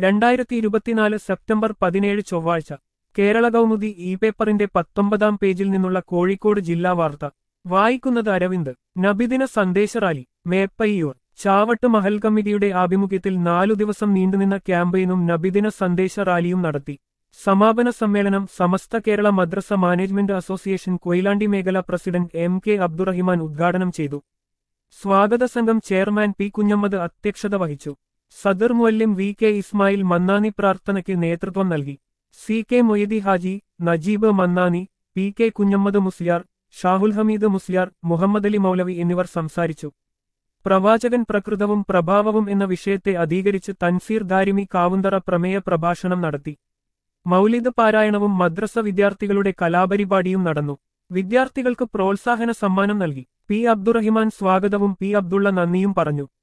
രണ്ടായിരത്തി ഇരുപത്തിനാല് സെപ്റ്റംബർ പതിനേഴ് ചൊവ്വാഴ്ച കേരള കൗമുദി ഇ പേപ്പറിന്റെ പത്തൊമ്പതാം പേജിൽ നിന്നുള്ള കോഴിക്കോട് ജില്ലാ വാർത്ത വായിക്കുന്നത് അരവിന്ദ് നബിദിന സന്ദേശ റാലി മേപ്പയ്യൂർ ചാവട്ട് മഹൽ കമ്മിറ്റിയുടെ ആഭിമുഖ്യത്തിൽ നാലു ദിവസം നീണ്ടുനിന്ന ക്യാമ്പയിനും നബിദിന സന്ദേശ റാലിയും നടത്തി സമാപന സമ്മേളനം സമസ്ത കേരള മദ്രസ മാനേജ്മെന്റ് അസോസിയേഷൻ കൊയിലാണ്ടി മേഖല പ്രസിഡന്റ് എം കെ അബ്ദുറഹിമാൻ ഉദ്ഘാടനം ചെയ്തു സ്വാഗത സംഘം ചെയർമാൻ പി കുഞ്ഞമ്മദ് അധ്യക്ഷത വഹിച്ചു സദർ മുല്യം വി കെ ഇസ്മായിൽ മന്നാനി പ്രാർത്ഥനയ്ക്ക് നേതൃത്വം നൽകി C K Moithi Haji Najeeb Mannani P K Kunhammad Musliyar Shahul Hameed Musliyar Muhammad Ali Maulavi എന്നിവർ സംസാരിച്ചു പ്രവാചകൻ പ്രകൃതവും പ്രഭാവവും എന്ന വിഷയത്തെ അധീകരിച്ച് തൻസീർ ദാരിമി കാവുന്തറ പ്രമേയ പ്രഭാഷണം നടത്തി മൗലിദ് പാരായണവും മദ്രസ വിദ്യാർത്ഥികളുടെ കലാപരിപാടിയും നടന്നു വിദ്യാർത്ഥികൾക്ക് പ്രോത്സാഹന സമ്മാനം നൽകി പി അബ്ദുറഹിമാൻ സ്വാഗതവും പി അബ്ദുള്ള നന്ദിയും പറഞ്ഞു